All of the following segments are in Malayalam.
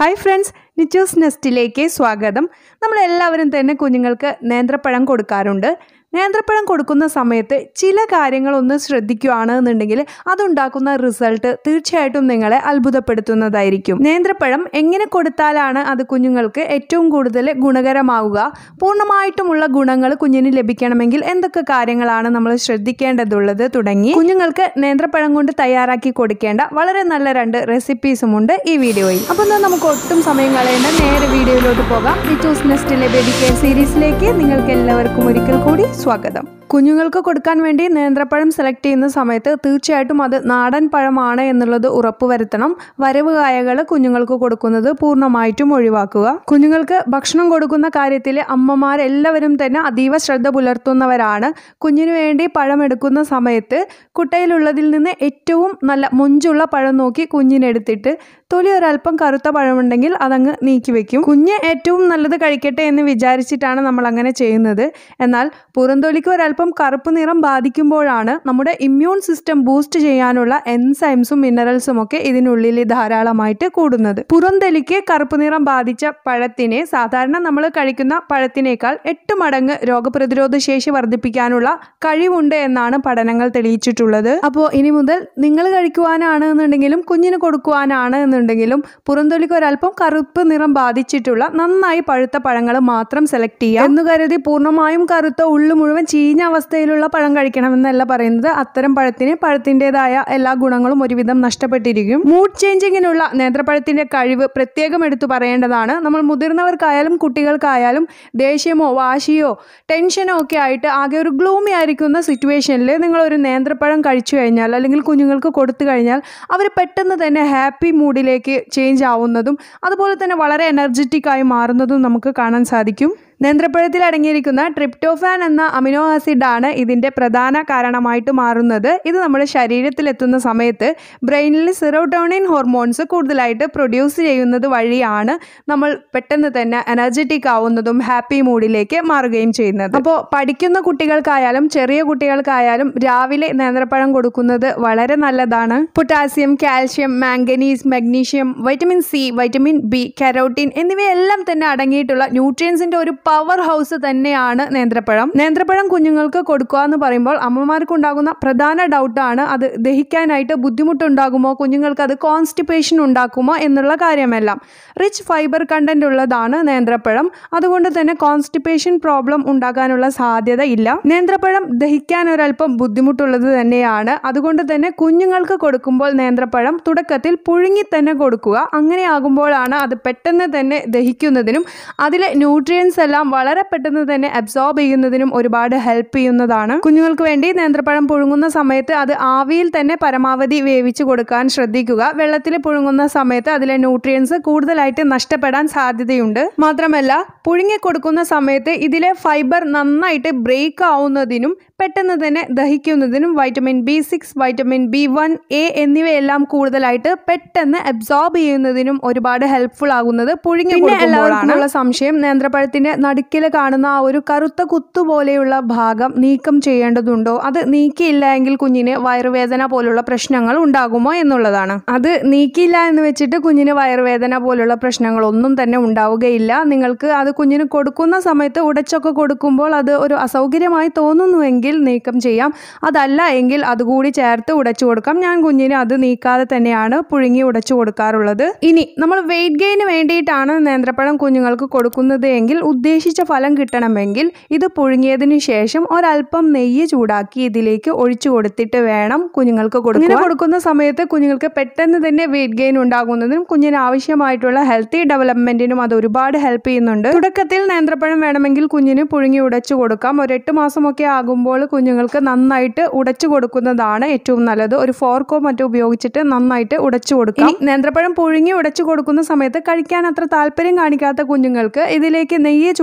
ഹായ് ഫ്രണ്ട്സ് നിച്ചൂസ് നെസ്റ്റിലേക്ക് സ്വാഗതം നമ്മളെല്ലാവരും തന്നെ കുഞ്ഞുങ്ങൾക്ക് നേന്ത്രപ്പഴം കൊടുക്കാറുണ്ട് നേന്ത്രപ്പഴം കൊടുക്കുന്ന സമയത്ത് ചില കാര്യങ്ങളൊന്ന് ശ്രദ്ധിക്കുകയാണെന്നുണ്ടെങ്കിൽ അതുണ്ടാക്കുന്ന റിസൾട്ട് തീർച്ചയായിട്ടും നിങ്ങളെ അത്ഭുതപ്പെടുത്തുന്നതായിരിക്കും നേന്ത്രപ്പഴം എങ്ങനെ കൊടുത്താലാണ് അത് കുഞ്ഞുങ്ങൾക്ക് ഏറ്റവും കൂടുതൽ ഗുണകരമാവുക പൂർണ്ണമായിട്ടുമുള്ള ഗുണങ്ങൾ കുഞ്ഞിന് ലഭിക്കണമെങ്കിൽ എന്തൊക്കെ കാര്യങ്ങളാണ് നമ്മൾ ശ്രദ്ധിക്കേണ്ടതുള്ളത് തുടങ്ങി കുഞ്ഞുങ്ങൾക്ക് നേന്ത്രപ്പഴം കൊണ്ട് തയ്യാറാക്കി കൊടുക്കേണ്ട വളരെ നല്ല രണ്ട് റെസിപ്പീസുമുണ്ട് ഈ വീഡിയോയിൽ അപ്പോൾ എന്നാൽ നമുക്ക് ഒട്ടും സമയം കളയേണ്ട നേരെ വീഡിയോയിലോട്ട് പോകാം ലിറ്റൂസ് നെസ്റ്റിലെ ബേബി കെയർ സീരീസിലേക്ക് നിങ്ങൾക്ക് എല്ലാവർക്കും ഒരിക്കൽ കൂടി സ്വാഗതം കുഞ്ഞുങ്ങൾക്ക് കൊടുക്കാൻ വേണ്ടി നേന്ത്രപ്പഴം സെലക്ട് ചെയ്യുന്ന സമയത്ത് തീർച്ചയായിട്ടും അത് നാടൻ പഴമാണ് എന്നുള്ളത് ഉറപ്പുവരുത്തണം വരവ് കായകൾ കുഞ്ഞുങ്ങൾക്ക് കൊടുക്കുന്നത് പൂർണ്ണമായിട്ടും ഒഴിവാക്കുക കുഞ്ഞുങ്ങൾക്ക് ഭക്ഷണം കൊടുക്കുന്ന കാര്യത്തിൽ അമ്മമാരെല്ലാവരും തന്നെ അതീവ ശ്രദ്ധ പുലർത്തുന്നവരാണ് കുഞ്ഞിനു വേണ്ടി പഴം എടുക്കുന്ന സമയത്ത് കുട്ടയിലുള്ളതിൽ നിന്ന് ഏറ്റവും നല്ല മൊഞ്ചുള്ള പഴം നോക്കി കുഞ്ഞിനെടുത്തിട്ട് തൊലി ഒരല്പം കറുത്ത പഴമുണ്ടെങ്കിൽ അതങ്ങ് നീക്കി വെക്കും കുഞ്ഞ് ഏറ്റവും നല്ലത് കഴിക്കട്ടെ എന്ന് വിചാരിച്ചിട്ടാണ് നമ്മൾ അങ്ങനെ ചെയ്യുന്നത് എന്നാൽ പുറംതൊലിക്ക് ഒരല്പം കറുപ്പ് നിറം ബാധിക്കുമ്പോഴാണ് നമ്മുടെ ഇമ്മ്യൂൺ സിസ്റ്റം ബൂസ്റ്റ് ചെയ്യാനുള്ള എൻസൈംസും മിനറൽസും ഒക്കെ ഇതിനുള്ളിൽ ധാരാളമായിട്ട് കൂടുന്നത് പുറംതൊലിക്ക് കറുപ്പ് നിറം ബാധിച്ച പഴത്തിനെ സാധാരണ നമ്മൾ കഴിക്കുന്ന പഴത്തിനേക്കാൾ എട്ട് മടങ്ങ് രോഗപ്രതിരോധ ശേഷി വർദ്ധിപ്പിക്കാനുള്ള കഴിവുണ്ട് എന്നാണ് പഠനങ്ങൾ തെളിയിച്ചിട്ടുള്ളത് അപ്പോൾ ഇനി മുതൽ നിങ്ങൾ കഴിക്കുവാനാണ് എന്നുണ്ടെങ്കിലും കുഞ്ഞിന് കൊടുക്കുവാനാണ് എന്നുണ്ടെങ്കിലും പുറംതൊലിക്ക് ഒരല്പം കറുപ്പ് നിറം ബാധിച്ചിട്ടുള്ള നന്നായി പഴുത്ത പഴങ്ങൾ മാത്രം സെലക്ട് ചെയ്യുക എന്ന് കരുതി പൂർണ്ണമായും കറുത്ത ഉള്ളു മുഴുവൻ ചീഞ്ഞ അവസ്ഥയിലുള്ള പഴം കഴിക്കണമെന്നല്ല പറയുന്നത് അത്തരം പഴത്തിന് പഴത്തിൻ്റെതായ എല്ലാ ഗുണങ്ങളും ഒരുവിധം നഷ്ടപ്പെട്ടിരിക്കും മൂഡ് ചേഞ്ചിങ്ങിനുള്ള നേന്ത്രപ്പഴത്തിന്റെ കഴിവ് പ്രത്യേകം എടുത്തു പറയേണ്ടതാണ് നമ്മൾ മുതിർന്നവർക്കായാലും കുട്ടികൾക്കായാലും ദേഷ്യമോ വാശിയോ ടെൻഷനോ ഒക്കെ ആയിട്ട് ആകെ ഒരു ഗ്ലൂമി ആയിരിക്കുന്ന സിറ്റുവേഷനിൽ നിങ്ങൾ ഒരു നേന്ത്രപ്പഴം കഴിച്ചു കഴിഞ്ഞാൽ അല്ലെങ്കിൽ കുഞ്ഞുങ്ങൾക്ക് കൊടുത്തു കഴിഞ്ഞാൽ അവർ പെട്ടെന്ന് തന്നെ ഹാപ്പി മൂഡിലേക്ക് ചേഞ്ച് ആവുന്നതും അതുപോലെ തന്നെ വളരെ എനർജറ്റിക് ആയി മാറുന്നതും നമുക്ക് കാണാൻ സാധിക്കും നേന്ത്രപ്പഴത്തിൽ അടങ്ങിയിരിക്കുന്ന ട്രിപ്റ്റോഫാൻ എന്ന അമിനോ ആസിഡ് ആണ് ഇതിൻ്റെ പ്രധാന കാരണമായിട്ട് മാറുന്നത് ഇത് നമ്മുടെ ശരീരത്തിൽ എത്തുന്ന സമയത്ത് ബ്രെയിനിൽ സിറോട്ടോണിൻ ഹോർമോൺസ് കൂടുതലായിട്ട് പ്രൊഡ്യൂസ് ചെയ്യുന്നത് വഴിയാണ് നമ്മൾ പെട്ടെന്ന് തന്നെ എനർജറ്റിക് ആവുന്നതും ഹാപ്പി മൂഡിലേക്ക് മാറുകയും ചെയ്യുന്നത് അപ്പോൾ പഠിക്കുന്ന കുട്ടികൾക്കായാലും ചെറിയ കുട്ടികൾക്കായാലും രാവിലെ നേന്ത്രപ്പഴം കൊടുക്കുന്നത് വളരെ നല്ലതാണ് potassium calcium manganese magnesium vitamin C vitamin B carotene എന്നിവയെല്ലാം തന്നെ അടങ്ങിയിട്ടുള്ള ന്യൂട്രിയൻസിന്റെ ഒരു പവർ ഹൗസ് തന്നെയാണ് നേന്ത്രപ്പഴം നേന്ത്രപ്പഴം കുഞ്ഞുങ്ങൾക്ക് കൊടുക്കുക എന്ന് പറയുമ്പോൾ അമ്മമാർക്ക് ഉണ്ടാകുന്ന പ്രധാന ഡൗട്ടാണ് അത് ദഹിക്കാനായിട്ട് ബുദ്ധിമുട്ടുണ്ടാകുമോ കുഞ്ഞുങ്ങൾക്ക് അത് കോൺസ്റ്റിപ്പേഷൻ ഉണ്ടാക്കുമോ എന്നുള്ള കാര്യമെല്ലാം റിച്ച് ഫൈബർ കണ്ടന്റ് ഉള്ളതാണ് നേന്ത്രപ്പഴം അതുകൊണ്ട് തന്നെ കോൺസ്റ്റിപ്പേഷൻ പ്രോബ്ലം ഉണ്ടാകാനുള്ള സാധ്യത ഇല്ല നേന്ത്രപ്പഴം ദഹിക്കാൻ ഒരല്പം ബുദ്ധിമുട്ടുള്ളത് തന്നെയാണ് അതുകൊണ്ട് തന്നെ കുഞ്ഞുങ്ങൾക്ക് കൊടുക്കുമ്പോൾ നേന്ത്രപ്പഴം തുടക്കത്തിൽ പുഴുങ്ങി തന്നെ കൊടുക്കുക അങ്ങനെ ആകുമ്പോഴാണ് അത് പെട്ടെന്ന് തന്നെ ദഹിക്കുന്നതിനും അതിലെ ന്യൂട്രിയൻസ് എല്ലാം വളരെ പെട്ടെന്ന് തന്നെ അബ്സോർബ് ചെയ്യുന്നതിനും ഒരുപാട് ഹെൽപ്പ് ചെയ്യുന്നതാണ് കുഞ്ഞുങ്ങൾക്ക് വേണ്ടി നേന്ത്രപ്പഴം പുഴുങ്ങുന്ന സമയത്ത് അത് ആവിയിൽ തന്നെ പരമാവധി വേവിച്ച് കൊടുക്കാൻ ശ്രദ്ധിക്കുക വെള്ളത്തിൽ പുഴുങ്ങുന്ന സമയത്ത് അതിലെ ന്യൂട്രിയൻസ് കൂടുതലായിട്ട് നഷ്ടപ്പെടാൻ സാധ്യതയുണ്ട് മാത്രമല്ല പുഴുങ്ങി കൊടുക്കുന്ന സമയത്ത് ഇതിലെ ഫൈബർ നന്നായിട്ട് ബ്രേക്ക് ആവുന്നതിനും പെട്ടെന്ന് തന്നെ ദഹിക്കുന്നതിനും vitamin B six vitamin B one A എന്നിവയെല്ലാം കൂടുതലായിട്ട് പെട്ടെന്ന് അബ്സോർബ് ചെയ്യുന്നതിനും ഒരുപാട് ഹെൽപ്ഫുൾ ആകുന്നത് പുഴുങ്ങി എല്ലാവർക്കുമുള്ള സംശയം നേന്ത്രപ്പഴത്തിന്റെ നടുക്കിൽ കാണുന്ന ആ ഒരു കറുത്ത കുത്തു പോലെയുള്ള ഭാഗം നീക്കം ചെയ്യേണ്ടതുണ്ടോ അത് നീക്കിയില്ല എങ്കിൽ കുഞ്ഞിന് വയറുവേദന പോലുള്ള പ്രശ്നങ്ങൾ ഉണ്ടാകുമോ എന്നുള്ളതാണ് അത് നീക്കിയില്ല എന്ന് വെച്ചിട്ട് കുഞ്ഞിന് വയറുവേദന പോലുള്ള പ്രശ്നങ്ങളൊന്നും തന്നെ ഉണ്ടാവുകയില്ല നിങ്ങൾക്ക് അത് കുഞ്ഞിന് കൊടുക്കുന്ന സമയത്ത് ഉടച്ചൊക്കെ കൊടുക്കുമ്പോൾ അത് ഒരു അസൗകര്യമായി തോന്നുന്നുവെങ്കിൽ നീക്കം ചെയ്യാം അതല്ല എങ്കിൽ അതുകൂടി ചേർത്ത് ഉടച്ചു കൊടുക്കാം ഞാൻ കുഞ്ഞിന് അത് നീക്കാതെ തന്നെയാണ് പുഴുങ്ങി ഉടച്ചു കൊടുക്കാറുള്ളത് ഇനി നമ്മൾ വെയിറ്റ് ഗെയിന് വേണ്ടിയിട്ടാണ് നേന്ത്രപ്പഴം കുഞ്ഞുങ്ങൾക്ക് കൊടുക്കുന്നത് എങ്കിൽ ഉദ്ദേശിച്ച ഫലം കിട്ടണമെങ്കിൽ ഇത് പുഴുങ്ങിയതിന് ശേഷം ഒരല്പം നെയ്യ് ചൂടാക്കി ഇതിലേക്ക് ഒഴിച്ചു കൊടുത്തിട്ട് വേണം കുഞ്ഞുങ്ങൾക്ക് കൊടുക്കുക കൊടുക്കുന്ന സമയത്ത് കുഞ്ഞുങ്ങൾക്ക് പെട്ടെന്ന് തന്നെ വെയിറ്റ് ഗെയിൻ ഉണ്ടാകുന്നതിനും കുഞ്ഞിന് ആവശ്യമായിട്ടുള്ള ഹെൽത്തി ഡെവലപ്മെന്റിനും അത് ഒരുപാട് ഹെൽപ്പ് ചെയ്യുന്നുണ്ട് തുടക്കത്തിൽ നേന്ത്രപ്പഴം വേണമെങ്കിൽ കുഞ്ഞിന് പുഴുങ്ങി ഉടച്ചു കൊടുക്കാം ഒരു എട്ട് മാസമൊക്കെ ആകുമ്പോൾ കുഞ്ഞുങ്ങൾക്ക് നന്നായിട്ട് ഉടച്ചു കൊടുക്കുന്നതാണ് ഏറ്റവും നല്ലത് ഒരു ഫോർക്കോ മറ്റോ ഉപയോഗിച്ചിട്ട് നന്നായിട്ട് ഉടച്ചു കൊടുക്കാം നേന്ത്രപ്പഴം പുഴുങ്ങി ഉടച്ചു കൊടുക്കുന്ന സമയത്ത് കഴിക്കാൻ അത്ര താല്പര്യം കാണിക്കാത്ത കുഞ്ഞുങ്ങൾക്ക് ഇതിലേക്ക് നെയ്യ്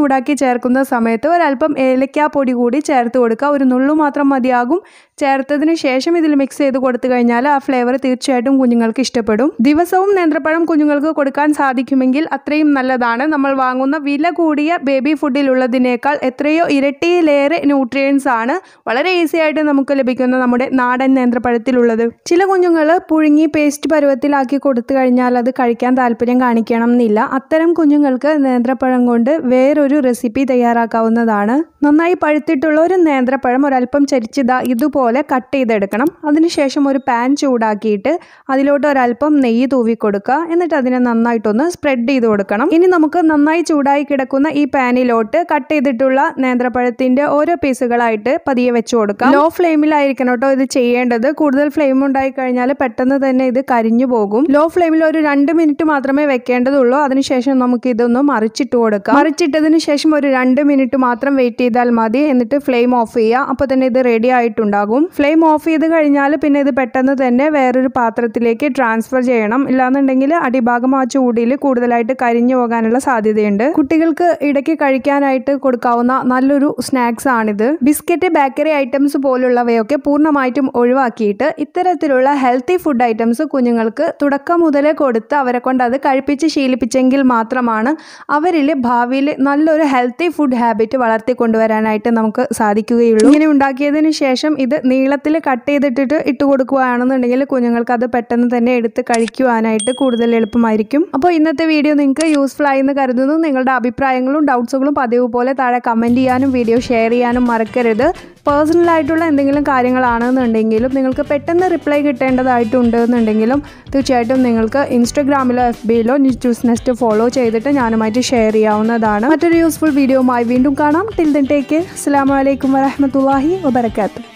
ചൂടാക്കി ചേർക്കുന്ന സമയത്ത് ഒരല്പം ഏലക്കാ പൊടി കൂടി ചേർത്ത് കൊടുക്കുക ഒരു നുള്ളു മാത്രം മതിയാകും ചേർത്തതിന് ശേഷം ഇതിൽ മിക്സ് ചെയ്ത് കൊടുത്തു കഴിഞ്ഞാൽ ആ ഫ്ലേവർ തീർച്ചയായിട്ടും കുഞ്ഞുങ്ങൾക്ക് ഇഷ്ടപ്പെടും ദിവസവും നേന്ത്രപ്പഴം കുഞ്ഞുങ്ങൾക്ക് കൊടുക്കാൻ സാധിക്കുമെങ്കിൽ അത്രയും നല്ലതാണ് നമ്മൾ വാങ്ങുന്ന വില കൂടിയ ബേബി ഫുഡിലുള്ളതിനേക്കാൾ എത്രയോ ഇരട്ടിയിലേറെ ന്യൂട്രിയൻസ് ആണ് വളരെ ഈസി ആയിട്ട് നമുക്ക് ലഭിക്കുന്ന നമ്മുടെ നാടൻ നേന്ത്രപ്പഴത്തിലുള്ളത് ചില കുഞ്ഞുങ്ങൾ പുഴുങ്ങി പേസ്റ്റ് പരുവത്തിലാക്കി കൊടുത്തു കഴിഞ്ഞാൽ അത് കഴിക്കാൻ താല്പര്യം കാണിക്കണം എന്നില്ല അത്തരം കുഞ്ഞുങ്ങൾക്ക് നേന്ത്രപ്പഴം കൊണ്ട് വേറൊരു റെസിപ്പി തയ്യാറാക്കാവുന്നതാണ് നന്നായി പഴുത്തിട്ടുള്ള ഒരു നേന്ത്രപ്പഴം ഒരല്പം ചരിച്ചിതാ ഇതുപോലെ കട്ട് ചെയ്തെടുക്കണം അതിനുശേഷം ഒരു പാൻ ചൂടാക്കിയിട്ട് അതിലോട്ട് ഒരല്പം നെയ്യ് തൂവി കൊടുക്കുക എന്നിട്ട് അതിനെ നന്നായിട്ടൊന്ന് സ്പ്രെഡ് ചെയ്ത് കൊടുക്കണം ഇനി നമുക്ക് നന്നായി ചൂടായി കിടക്കുന്ന ഈ പാനിലോട്ട് കട്ട് ചെയ്തിട്ടുള്ള നേന്ത്രപ്പഴത്തിന്റെ ഓരോ പീസുകളായിട്ട് പതിയെ വെച്ച് കൊടുക്കാം ലോ ഫ്ലെയിമിലായിരിക്കണം കേട്ടോ ഇത് ചെയ്യേണ്ടത് കൂടുതൽ ഫ്ലെയിം ഉണ്ടായി കഴിഞ്ഞാൽ പെട്ടെന്ന് തന്നെ ഇത് കരിഞ്ഞു പോകും ലോ ഫ്ലെയിമിൽ ഒരു രണ്ട് മിനിറ്റ് മാത്രമേ വെക്കേണ്ടതുള്ളൂ അതിനുശേഷം നമുക്ക് ഇതൊന്ന് മറിച്ചിട്ട് കൊടുക്കാം മറിച്ചിട്ടതിന് ശേഷം ഒരു രണ്ട് മിനിറ്റ് മാത്രം വെയിറ്റ് ചെയ്താൽ മതി എന്നിട്ട് ഫ്ലെയിം ഓഫ് ചെയ്യുക അപ്പോൾ തന്നെ ഇത് റെഡി ആയിട്ടുണ്ടാകും ഫ്ലെയിം ഓഫ് ചെയ്ത് കഴിഞ്ഞാൽ പിന്നെ ഇത് പെട്ടെന്ന് തന്നെ വേറൊരു പാത്രത്തിലേക്ക് ട്രാൻസ്ഫർ ചെയ്യണം ഇല്ലാന്നുണ്ടെങ്കിൽ അടിഭാഗം ആ ചൂടിൽ കൂടുതലായിട്ട് കരിഞ്ഞു പോകാനുള്ള സാധ്യതയുണ്ട് കുട്ടികൾക്ക് ഇടയ്ക്ക് കഴിക്കാനായിട്ട് കൊടുക്കാവുന്ന നല്ലൊരു സ്നാക്സ് ആണിത് ബിസ്ക്കറ്റ് ബേക്കറി ഐറ്റംസ് പോലുള്ളവയൊക്കെ പൂർണ്ണമായിട്ടും ഒഴിവാക്കിയിട്ട് ഇത്തരത്തിലുള്ള ഹെൽത്തി ഫുഡ് ഐറ്റംസ് കുഞ്ഞുങ്ങൾക്ക് തുടക്കം മുതലേ കൊടുത്ത് അവരെ കൊണ്ട് അത് കഴിപ്പിച്ച് ശീലിപ്പിച്ചെങ്കിൽ മാത്രമാണ് അവരിൽ ഭാവിയിൽ നല്ലൊരു ഹെൽത്തി ഫുഡ് ഹാബിറ്റ് വളർത്തിക്കൊണ്ടുവരാനായിട്ട് നമുക്ക് സാധിക്കുകയുള്ളൂ ഇങ്ങനെ ഉണ്ടാക്കിയതിന് ശേഷം ഇത് നീളത്തിൽ കട്ട് ചെയ്തിട്ടിട്ട് ഇട്ട് കൊടുക്കുകയാണെന്നുണ്ടെങ്കിൽ കുഞ്ഞുങ്ങൾക്ക് അത് പെട്ടെന്ന് തന്നെ എടുത്ത് കഴിക്കുവാനായിട്ട് കൂടുതൽ എളുപ്പമായിരിക്കും അപ്പോൾ ഇന്നത്തെ വീഡിയോ നിങ്ങൾക്ക് യൂസ്ഫുൾ ആയി എന്ന് കരുതുന്നു നിങ്ങളുടെ അഭിപ്രായങ്ങളും ഡൗട്ട്സുകളും പതിവ് പോലെ താഴെ കമൻറ്റ് ചെയ്യാനും വീഡിയോ ഷെയർ ചെയ്യാനും മറക്കരുത് പേഴ്സണൽ ആയിട്ടുള്ള എന്തെങ്കിലും കാര്യങ്ങളാണെന്നുണ്ടെങ്കിലും നിങ്ങൾക്ക് പെട്ടെന്ന് റിപ്ലൈ കിട്ടേണ്ടതായിട്ടുണ്ട് എന്നുണ്ടെങ്കിലും തീർച്ചയായിട്ടും നിങ്ങൾക്ക് ഇൻസ്റ്റഗ്രാമിലോ എഫ് ബിയിലോ ന്യൂസ് നെസ്റ്റ് ഫോളോ ചെയ്തിട്ട് ഞാനുമായിട്ട് ഷെയർ ചെയ്യാവുന്നതാണ് മറ്റൊരു യൂസ്ഫുൾ വീഡിയോയുമായി വീണ്ടും കാണാം ടിൽ ദൻ ടേക്ക് അസ്സാം വലൈക്കും വരഹമത്തല്ലാഹി വബർക്കാത്തു